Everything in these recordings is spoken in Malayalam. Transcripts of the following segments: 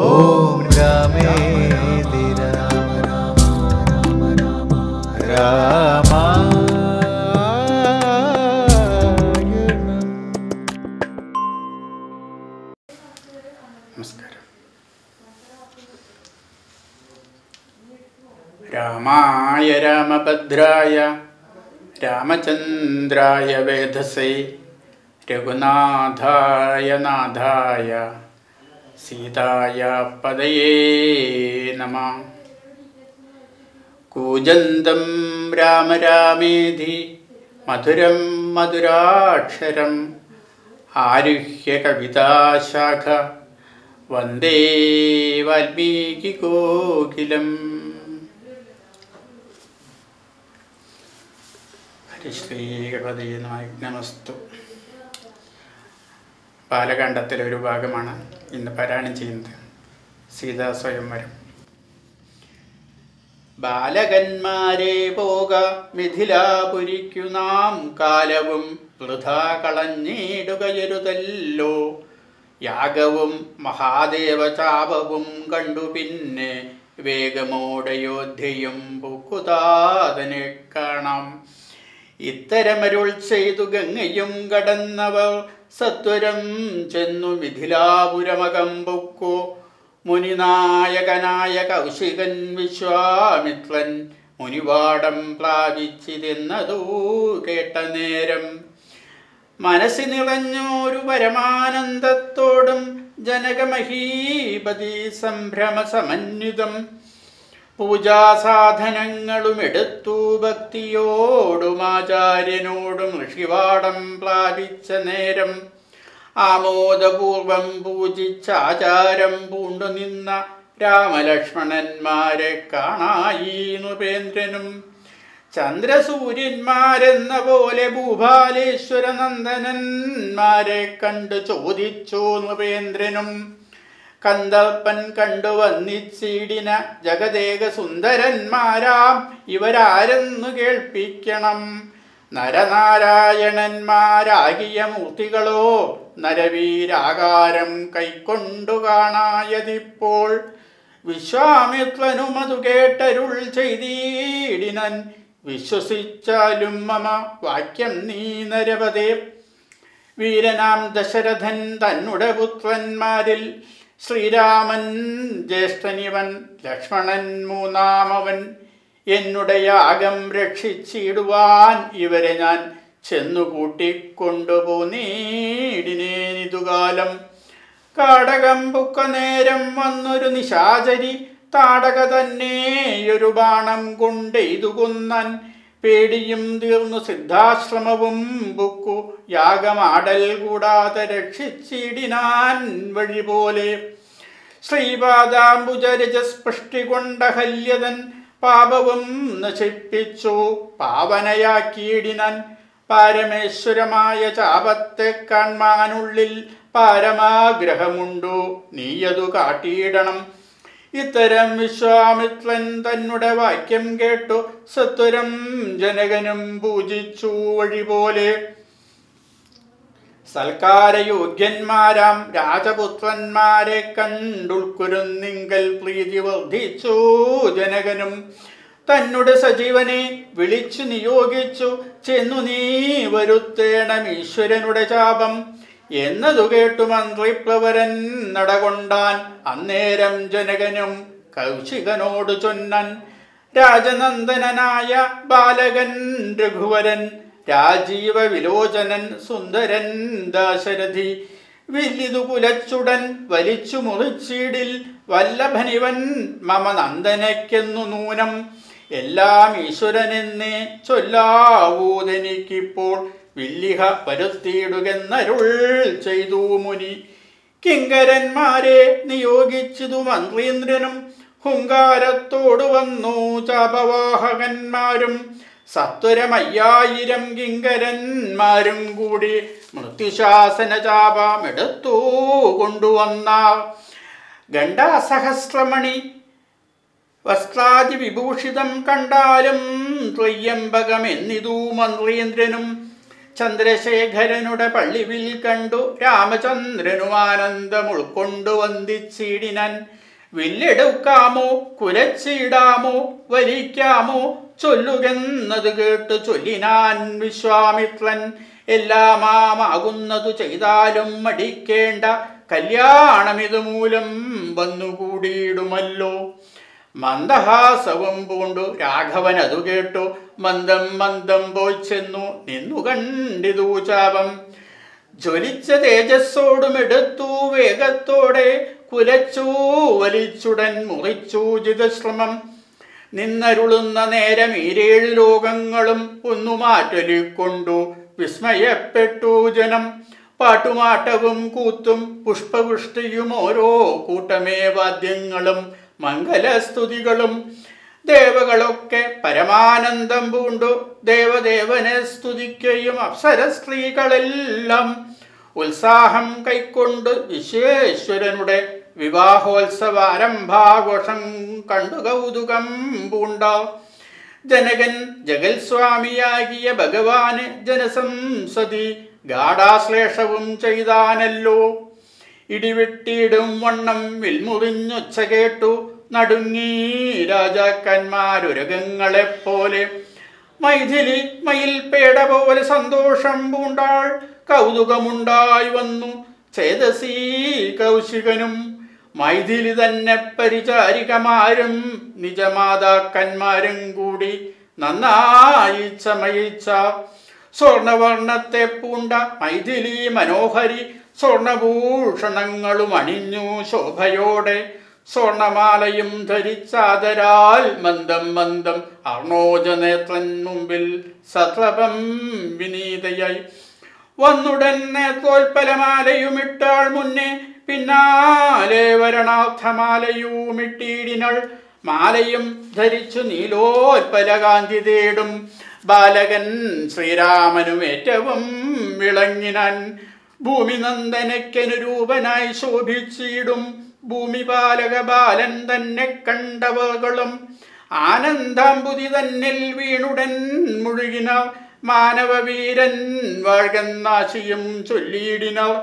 ഓം രാമേതി രാമ രാമ രാമായണം നമസ്കാരം രാമായ രാമഭദ്രായ രാമചന്ദ്രായ വേധസേ രഘുനാഥായ നാഥായ സീതായ പദയേ നമ കൂജന്തം രാമ രാമേധി മധുരം മധുരാക്ഷരം ആരുഹ്യ കവിതാശാഖ വന്ദേ വാൽമീകി കോകിലം ഹരിശ്രീകപതീനമസ്തു ബാലകാണ്ഡത്തിലെ ഒരു ഭാഗമാണ് ഇന്ന് പാരായണം ചെയ്യുന്നത് സീതാ സ്വയംവരം ബാലകന്മാരെ പോക മിഥിലാപുരിക്കു നാം കാലവും വൃഥാ കളഞ്ഞിടുകയരുതല്ലോ യാഗവും മഹാദേവചാപവും കണ്ടു പിന്നെ വേഗമോടയോധ്യയും പുക്കുതാതനെ കാണാം ഇത്തരമരുൾ ചെയ്തു ഗംഗയും കടന്നവർ സത്വരം ചെന്നു മിഥിലാപുരമകം പൊക്കോ മുനിനായകനായ കൗശികൻ വിശ്വാമിത്രൻ മുനിവാടം പ്ലാവിച്ചിതെന്നതൂ കേട്ട നേരം മനസ്സി നിറഞ്ഞോരു പരമാനന്ദത്തോടും ജനകമഹീപതി സംഭ്രമ സമന്വിതം പൂജാസാധനങ്ങളും എടുത്തു ഭക്തിയോടും ആചാര്യനോടും ഋഷിവാടം പ്ലാവിച്ച നേരം ആമോദപൂർവം പൂജിച്ച ആചാരം പൂണ്ടു നിന്ന രാമലക്ഷ്മണന്മാരെ കാണായി നൃപേന്ദ്രനും ചന്ദ്രസൂര്യന്മാരെന്ന പോലെ ഭൂപാലേശ്വര നന്ദനന്മാരെ കണ്ടു ചോദിച്ചു നൃപേന്ദ്രനും കന്ദപ്പൻ കണ്ടു വന്നിച്ചിടിന ജഗദേക സുന്ദരന്മാരാം ഇവരാരെന്നു കേൾപ്പിക്കണം നരനാരായണന്മാരാകിയ മൂർത്തികളോ നരവീരാകാരം കൈക്കൊണ്ടു കാണായതിപ്പോൾ വിശ്വാമിത്രനും അതു കേട്ടരുൾ ചെയ്തീടിനൻ വിശ്വസിച്ചാലും മമ വാക്യം നീ നരപതേ വീരനാം ദശരഥൻ തന്നുടെ പുത്രന്മാരിൽ ശ്രീരാമൻ ജ്യേഷ്ഠനിവൻ ലക്ഷ്മണൻ മൂന്നാമവൻ എന്നുടെ യാഗം രക്ഷിച്ചിടുവാൻ ഇവരെ ഞാൻ ചെന്നു കൂട്ടിക്കൊണ്ടുപോന്നീടിനേനിതുകാലം കാടകം പുക്ക നേരം വന്നൊരു നിശാചരി താടക തന്നെയൊരു ബാണം കൊണ്ടെയ്തു കൊന്നാൻ പേടിയും തീർന്നു സിദ്ധാശ്രമവും ബുക്കു യാഗമാടൽ കൂടാതെ രക്ഷിച്ചിടിനാൻ വഴി പോലെ ശ്രീപാദാംബുജരജസ്പൃഷ്ടി കൊണ്ട ഹല്യതൻ പാപവും നശിപ്പിച്ചു പാവനയാക്കിയിടിനാൻ പാരമേശ്വരമായ ചാപത്തെ കാൺമാനുള്ളിൽ പാരമാഗ്രഹമുണ്ടു നീയതു കാട്ടിയിടണം ഇത്തരം വിശ്വാമിത്രൻ തന്നുടെ വാക്യം കേട്ടു സത്വരം ജനകനും പൂജിച്ചു വഴി പോലെ സൽക്കാരയോഗ്യന്മാരാം രാജപുത്രന്മാരെ കണ്ടുൾക്കുരുന്നിങ്കൽ പ്രീതി വർദ്ധിച്ചു ജനകനും തന്നുടെ സജീവനെ വിളിച്ചു നിയോഗിച്ചു ചെന്നു നീ വരുത്തേണം ഈശ്വരനുടെ ചാപം എന്നതു കേട്ടു മന്ത്രിപ്ലവരൻ നടകൊണ്ടാൻ അന്നേരം ജനകനും കൗശികനോട് ചൊന്നൻ രാജനന്ദനനായ ബാലകൻ രഘുവരൻ രാജീവ വിലോചനൻ സുന്ദരൻ ദാശരഥി വില്ലിതു കുലച്ചുടൻ വലിച്ചു മുറിച്ചീടിൽ വല്ലഭനിവൻ മമ നന്ദനയ്ക്കെന്നു നൂനം എല്ലാം ഈശ്വരനെന്നേ ചൊല്ലാവൂതെനിക്കിപ്പോൾ വില്ലിഹ വരുത്തിയിടുകെന്നരുൾ ചെയ്തു മുനി കിങ്കരന്മാരെ നിയോഗിച്ചതു മന്ത്രീന്ദ്രനും ഹുങ്കാരത്തോടു വന്നു ചാപവാഹകന്മാരും സത്വരമയ്യായിരം കിങ്കരന്മാരും കൂടി മൃത്യുശാസന ചാപമെടുത്തു കൊണ്ടുവന്ന ഗണ്ഡാസഹസ്രമണി വസ്ത്രാദി വിഭൂഷിതം കണ്ടാലും ത്വയ്യമ്പകമെന്നിതു മന്ത്രീന്ദ്രനും ചന്ദ്രശേഖരനുടെ പള്ളിവിൽ കണ്ടു രാമചന്ദ്രനും ആനന്ദം ഉൾക്കൊണ്ടു വന്ദിച്ചിടിനൻ വില്ലെടുക്കാമോ കുലച്ചിടാമോ വലിക്കാമോ ചൊല്ലുകെന്നത് കേട്ട് ചൊല്ലിനാൻ വിശ്വാമിത്രൻ എല്ലാമാകുന്നതു ചെയ്താലും മടിക്കേണ്ട കല്യാണമിത് മൂലം വന്നുകൂടിയിടുമല്ലോ മന്ദഹാസവും പൂണ്ടു രാഘവൻ അതു കേട്ടു മന്ദം മന്ദം പോയി ചെന്നു നിന്നു കണ്ടിതു ചാപം ജ്വലിച്ച തേജസ്സോടും എടുത്തു വേഗത്തോടെ കുലച്ചു വലിച്ചുടൻ മുറിച്ചു ജിതശ്രമം നിന്നരുളുന്ന നേരം ഈരേഴ് ലോകങ്ങളും ഒന്നു മാറ്റൊലിക്കൊണ്ടു വിസ്മയപ്പെട്ടു ജനം പാട്ടുമാട്ടവും കൂത്തും പുഷ്പവൃഷ്ടിയും ഓരോ കൂട്ടമേ വാദ്യങ്ങളും മംഗലസ്തുതികളും ദേവകളൊക്കെ പരമാനന്ദം പൂണ്ടു ദേവദേവനെ സ്തുതിക്കുകയും അപ്സര സ്ത്രീകളെല്ലാം ഉത്സാഹം കൈക്കൊണ്ട് വിശ്വേശ്വരനുടെ വിവാഹോത്സവാരംഭാഘോഷം കണ്ടു കൗതുകം പൂണ്ട ജനകൻ ജഗൽസ്വാമിയാകിയ ഭഗവാന് ജനസംസതി ഗാഠാശ്ലേഷവും ചെയ്താനല്ലോ ഇടിവെട്ടിയിടും വണ്ണം വിൽമുറിഞ്ഞൊച്ച കേട്ടു നടുങ്ങി രാജാക്കന്മാരുരകങ്ങളെപ്പോലെ മൈഥിലി മയിൽ പേട പോലെ സന്തോഷം പൂണ്ടാൾ കൗതുകമുണ്ടായി വന്നു ചേതസീ കൗശികനും മൈഥിലി തന്നെ പരിചാരികമാരും നിജമാതാക്കന്മാരും കൂടി നന്നായി ചമയിച്ച സ്വർണവർണ്ണത്തെ പൂണ്ട മൈഥിലി മനോഹരി സ്വർണഭൂഷണങ്ങളും അണിഞ്ഞു ശോഭയോടെ സ്വർണമാലയും ധരിച്ചാദരാൽ മന്ദം മന്ദം അർണോജനേത്രൻ മുമ്പിൽ സത്രപം വിനീതയായി വന്നുടൻ നേത്രോൽപ്പലമാലയുമിട്ടാൾ മുന്നേ പിന്നാലെ വരണാർത്ഥമാലയുമിട്ടീടിനൾ മാലയും ധരിച്ചു നീലോൽപ്പലകാന്തി തേടും ബാലകൻ ശ്രീരാമനും ഏറ്റവും വിളങ്ങിനാൻ ഭൂമി നന്ദനക്കനുരൂപനായി ശോഭിച്ചിടും ഭൂമിപാലക ബാലൻ തന്നെ കണ്ടവകളും ആനന്ദാംബുതി തന്നിൽ വീണുടൻ മുഴുകിന മാനവവീരൻ വാഴ്കന്നാശിയും ചൊല്ലിയിടിനർ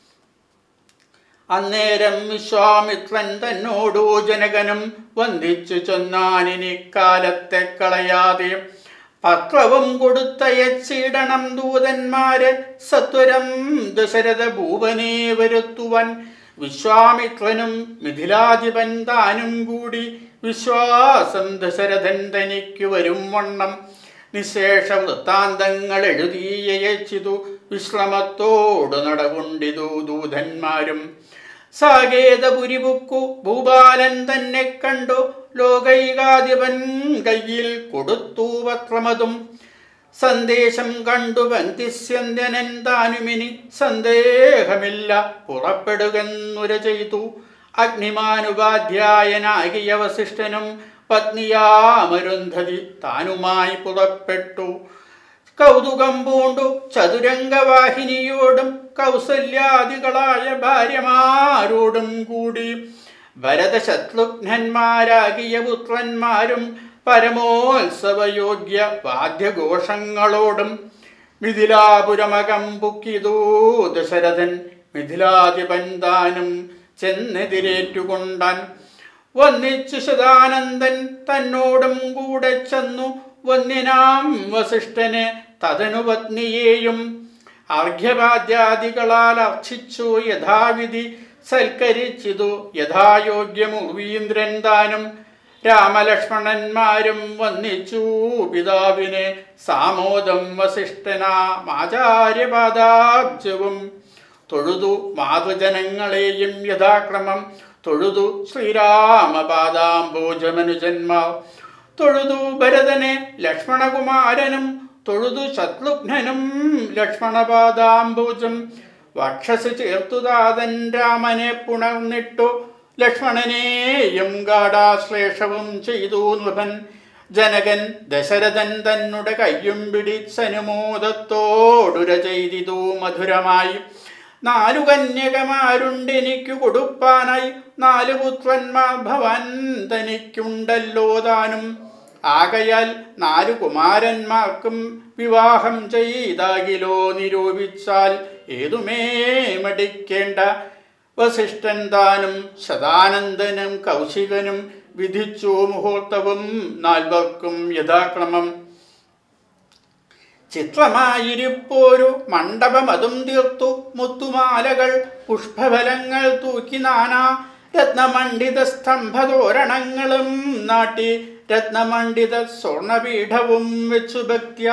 അന്നേരം വിശ്വാമിത്രൻ തന്നോടു ജനകനും വന്ദിച്ചു ചൊന്നാനിനി കാലത്തെ കളയാതെ പത്രവും കൊടുത്തയച്ചിടണം ദൂതന്മാരെ സത്വരം ദശരഥ ഭൂപനെ വരുത്തുവാൻ വിശ്വാമിത്രനും മിഥിലാധിപൻ താനും കൂടി വിശ്വാസം ദശരഥൻ തനിക്ക് വരും വണ്ണം നിശേഷ വൃത്താന്തങ്ങൾ എഴുതിയയച്ചിതു വിശ്രമത്തോട് നടകൊണ്ടിതു ദൂതന്മാരും സാകേതപുരിപുക്കു ഭൂപാലൻ തന്നെ കണ്ടു ലോകൈകാധിപൻ കയ്യിൽ കൊടുത്തു പത്രമതും സന്ദേശം കണ്ടു ബന്ധിസ്യന്ത്യനൻ താനുമിനി സന്ദേഹമില്ല പുറപ്പെടുകെന്നുര ചെയ്തു അഗ്നിമാനുപാധ്യായനാകിയ വസിഷ്ഠനും പത്നിയാമരുന്ധതി താനുമായി പുറപ്പെട്ടു കൗതുകം പൂണ്ടു ചതുരംഗവാഹിനിയോടും കൗസല്യാദികളായ ഭാര്യമാരോടും കൂടി ഭരതശത്രുഘ്നന്മാരാകിയ പുത്രന്മാരും പരമോത്സവയോഗ്യ വാദ്യഘോഷങ്ങളോടും മിഥിലാപുരമകം പുക്കിതൂ ദശരഥൻ മിഥിലാധിപൻ താനും ചെന്നെതിരേറ്റുകൊണ്ടാൻ വന്നിച്ചു ശതാനന്ദൻ തന്നോടും കൂടെ ചെന്നു വന്നിനാം വസിഷ്ഠനെ തതനു പത്നിയെയും അർഘ്യപാദ്യാദികളാൽ അർച്ചിച്ചു യഥാവിധി സൽക്കരിച്ചിതു യഥായോഗ്യമുവീന്ദ്രൻ താനും രാമലക്ഷ്മണന്മാരും വന്നിച്ചു പിതാവിനെ സാമോദം വസിഷ്ഠനാമാചാര്യപാദാബ്ജവും തൊഴുതു മാതൃജനങ്ങളെയും യഥാക്രമം തൊഴുതു ശ്രീരാമപാദാംബോജമനുജന്മാർ തൊഴുതു ഭരതനെ ലക്ഷ്മണകുമാരനും തൊഴുതു ശത്രുഘ്നനും ലക്ഷ്മണപാദാംബോജം വക്ഷസ് ചേർത്തു താതൻ രാമനെ പുണർന്നിട്ടു ലക്ഷ്മണനെയും ഗാഠാശ്ലേഷവും ചെയ്തു നൃപൻ ജനകൻ ദശരഥൻ തന്നുടെ കയ്യും പിടിച്ചനുമോദത്തോടുര ചെയ്തിതു മധുരമായി നാലു കന്യകമാരുണ്ടെനിക്കു കൊടുപ്പാനായി നാലു പുത്രന്മാർ ഭവാൻ തനിക്കുണ്ടല്ലോ താനും ആകയാൽ നാലു കുമാരന്മാർക്കും വിവാഹം ചെയ്താകിലോ നിരൂപിച്ചാൽ ഏതുമേ മടിക്കേണ്ട വസിഷ്ഠൻ താനും ശതാനന്ദനും കൗശികനും വിധിച്ചു മുഹൂർത്തവും നാൽവർക്കും യഥാക്രമം ചിത്രമായിരിപ്പോരു മണ്ഡപം അതും തീർത്തു മുത്തുമാലകൾ പുഷ്പഫലങ്ങൾ തൂക്കി നാനാ രത്നമണ്ഡിത സ്തംഭതോരണങ്ങളും നാട്ടി രത്നമണ്ഡിത സ്വർണപീഠവും വെച്ചു ഭക്ത്യ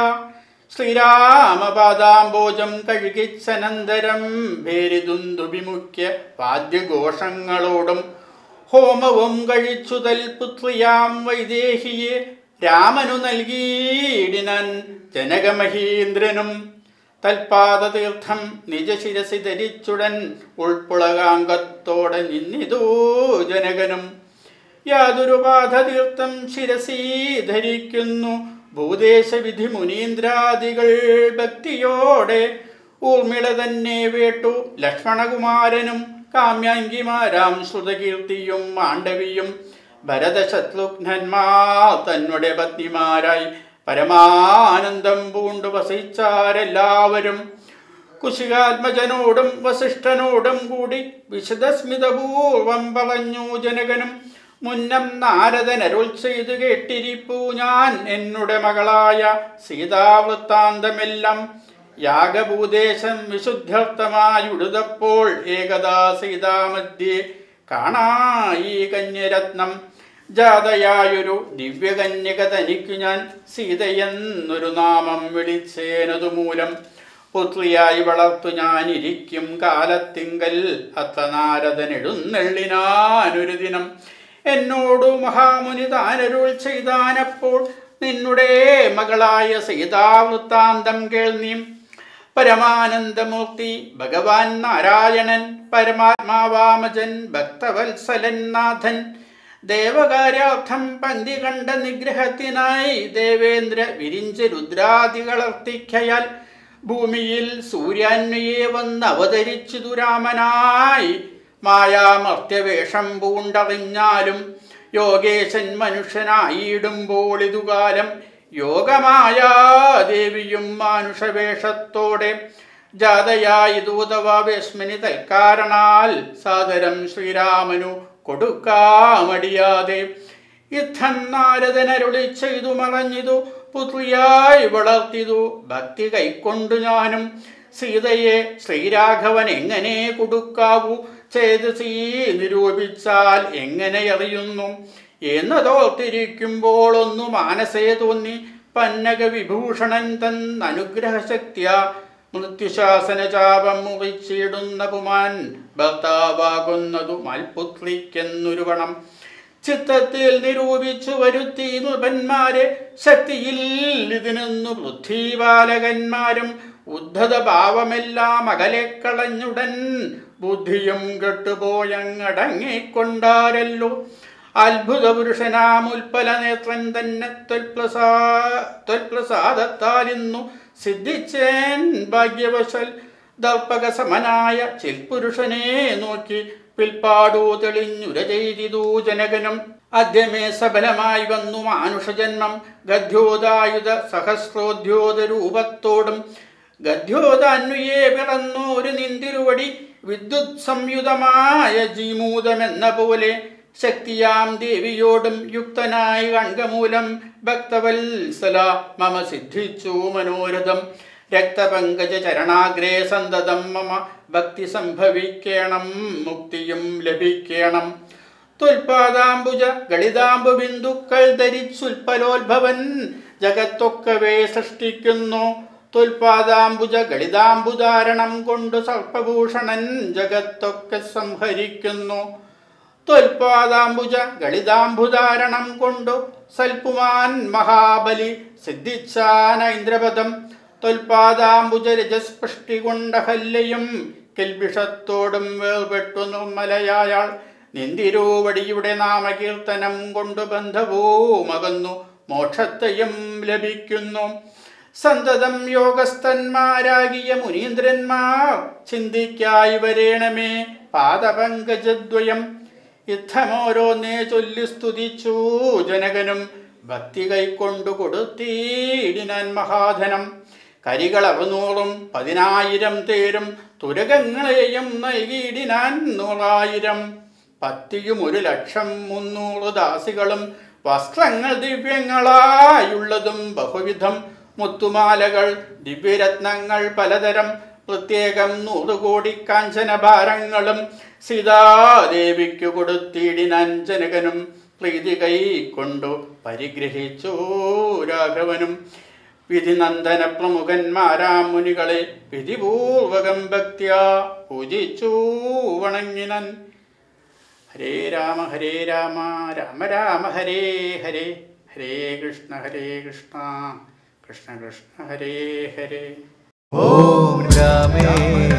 ശ്രീരാമപാദാംബോജം കഴുകിച്ചനന്തരം ഭേരിതുന്തുവിമുഖ്യ വാദ്യഘോഷങ്ങളോടും ഹോമവും കഴിച്ചു തൽപുത്രിയാം വൈദേഹിയെ രാമനു നൽകിയിടിനൻ ജനകമഹീന്ദ്രനും തൽപാദതീർത്ഥം നിജശിരസി ധരിച്ചുടൻ ഉൾപ്പുളകാംഗത്തോടെ നിന്നിതൂ ജനകനും യാതൊരു ബാധതീർത്ഥം ശിരസി ധരിക്കുന്നു ഭൂദേശവിധി മുനീന്ദ്രാദികൾ ഭക്തിയോടെ ഊർമിള തന്നെ വേട്ടു ലക്ഷ്മണകുമാരനും കാമ്യാങ്കിമാരാം ശ്രുതകീർത്തിയും മാണ്ഡവിയും ഭരതശത്രുഘ്നന്മാർ തന്നുടെ പത്നിമാരായി പരമാനന്ദം പൂണ്ടു വസിച്ചാരെല്ലാവരും കുശികാത്മജനോടും വസിഷ്ഠനോടും കൂടി വിശദസ്മിതപൂർവം പറഞ്ഞു ജനകനും മുന്നം നാരദൻ അരുൾ ചെയ്തു കേട്ടിരിപ്പു ഞാൻ എന്നുടെ മകളായ സീതാവൃത്താന്തമെല്ലാം യാഗഭൂദേശം വിശുദ്ധർത്ഥമായുടുതപ്പോൾ ഏകദാ സീതാമധ്യേ കാണായി കന്യരത്നം ജാതയായൊരു ദിവ്യകന്യക തനിക്കു ഞാൻ സീതയെന്നൊരു നാമം വിളിച്ചേനതു മൂലം പുത്രിയായി വളർത്തു ഞാനിരിക്കും കാലത്തിങ്കൽ അത്ത നാരദൻ എഴുന്നള്ളിനാനൊരു ദിനം എന്നോടു മഹാമുനി താനരുൾ ചെയ്താനപ്പോൾ നിന്നുടെ മകളായ സീതാവൃത്താന്തം കേൾനീം പരമാനന്ദമൂർത്തി ഭഗവാൻ നാരായണൻ പരമാത്മാവാമജൻ ഭക്തവത്സലൻ നാഥൻ ദേവകാര്യാർത്ഥം പന്തി കണ്ട നിഗ്രഹത്തിനായി ദേവേന്ദ്ര വിരിഞ്ച് രുദ്രാദികളർത്തിക്കയാൽ ഭൂമിയിൽ സൂര്യാന്വയെ വന്ന് അവതരിച്ചു രാമനായി മായാമർത്യവേഷം പൂണ്ടറിഞ്ഞാലും യോഗേശൻ മനുഷ്യനായിടുമ്പോൾ ഇതുകാലം യോഗമായാദേവിയും മാനുഷവേഷത്തോടെ ജാതയായി ദൂതവാവേശ്മനി തൽക്കാരണാൽ സാദരം ശ്രീരാമനു കൊടുക്കാമടിയാതെ യുദ്ധം നാരദനരുളി ചെയ്തു മറഞ്ഞിതു പുത്രിയായി വളർത്തിതു ഭക്തി കൈക്കൊണ്ടു ഞാനും സീതയെ ശ്രീരാഘവൻ എങ്ങനെ കൊടുക്കാവൂ ചെയ്ത് സീ നിരൂപിച്ചാൽ എങ്ങനെ അറിയുന്നു എന്നതോർത്തിരിക്കുമ്പോൾ ഒന്നു മാനസേ തോന്നി പന്നക വിഭൂഷണൻ തൻ അനുഗ്രഹശക്തിയ മൃത്യുശാസന ചാപം മുറിച്ചിടുന്ന പുമാൻ ഭർത്താവാകുന്നതു മൽപുത്രിക്കെന്നൊരു പണം ചിത്തത്തിൽ നിരൂപിച്ചു വരുത്തി നൃപന്മാരെ ശക്തിയിൽ ഇതിനൊന്നു പൃഥ്വിപാലകന്മാരും ഉദ്ധത ഭാവമെല്ലാം അകലെ കളഞ്ഞുടൻ ബുദ്ധിയും കെട്ടുപോയങ്ങടങ്ങിക്കൊണ്ടാരല്ലോ അത്ഭുത പുരുഷനാം ഉൽപ്പല നേത്രൻ തന്നെ ത്വൽപ്രസാ ത്വൽപ്രസാദത്താൽ ഇന്നു സിദ്ധിച്ചേൻ ഭാഗ്യവശൽ ദർപ്പക സമനായ ചിൽപുരുഷനെ നോക്കി പിൽപ്പാടു തെളിഞ്ഞുര ചെയ്തിതു ജനകനും ആദ്യമേ സഫലമായി വന്നു മാനുഷജന്മം ഗദ്യോദായുധ സഹസ്രോദ്യോത രൂപത്തോടും ഗദ്യോദാന്വയെ പിറന്നു ഒരു നിന്തിരുവടി വിദ്യുത് സംയുതമായ ജീമൂതമെന്ന പോലെ ശക്തിയാം ദേവിയോടും യുക്തനായി കൺകമൂലം ഭക്തവത്സല മമ സിദ്ധിച്ചു മനോരഥം രക്തപങ്കജ ചരണാഗ്രേ സന്തതം മമ ഭക്തി സംഭവിക്കണം മുക്തിയും ലഭിക്കണം തുൽപാദാംബുജ ഗളിതാംബു ബിന്ദുക്കൾ ധരിച്ചുൽപ്പലോത്ഭവൻ ജഗത്തൊക്കവേ സൃഷ്ടിക്കുന്നു തുൽപാദാംബുജ ഗളിതാംബുധാരണം കൊണ്ട് സർപ്പഭൂഷണൻ ജഗത്തൊക്കെ സംഹരിക്കുന്നു ത്വൽപാദാംബുജ ഗളിതാംബുധാരണം കൊണ്ടു സൽപുമാൻ മഹാബലി സിദ്ധിച്ചാന ഇന്ദ്രപദം ത്വൽപാദാംബുജ രജസ്പൃഷ്ടി കൊണ്ടഹല്യയും കിൽബിഷത്തോടും വേർപെട്ടു നിർമ്മലയായാൾ നിന്തിരൂവടിയുടെ നാമകീർത്തനം കൊണ്ടു ബന്ധവുമകന്നു മോക്ഷത്തെയും ലഭിക്കുന്നു സന്തതം യോഗസ്ഥന്മാരാകിയ മുനീന്ദ്രന്മാർ ചിന്തിക്കായി വരേണമേ പാദപങ്കജദ്വയം യുദ്ധമോരോന്നേ ചൊല്ലി സ്തുതിച്ചു ജനകനും ഭക്തി കൈക്കൊണ്ടു കൊടുത്തീടിനാൻ മഹാധനം കരികൾ അറുന്നൂറും പതിനായിരം തേരും തുരകങ്ങളെയും നൽകിയിടിനാൻ നൂറായിരം പത്തിയും ഒരു ലക്ഷം മുന്നൂറ് ദാസികളും വസ്ത്രങ്ങൾ ദിവ്യങ്ങളായുള്ളതും ബഹുവിധം മുത്തുമാലകൾ ദിവ്യരത്നങ്ങൾ പലതരം പ്രത്യേകം നൂറുകോടി കാഞ്ചനഭാരങ്ങളും സീതാദേവിക്കു കൊടുത്തിടിനാൻ ജനകനും പ്രീതി കൈ കൊണ്ടു പരിഗ്രഹിച്ചു രാഘവനും വിധിനന്ദന പ്രമുഖന്മാരാം മുനികളെ വിധിപൂർവകം ഭക്തിയ പൂജിച്ചു വണങ്ങിനൻ ഹരേ രാമ ഹരേ രാമ രാമ രാമ ഹരേ ഹരേ ഹരേ കൃഷ്ണ ഹരേ കൃഷ്ണ കൃഷ്ണ കൃഷ്ണ ഹരേ ഹരേ ഓം രാമേ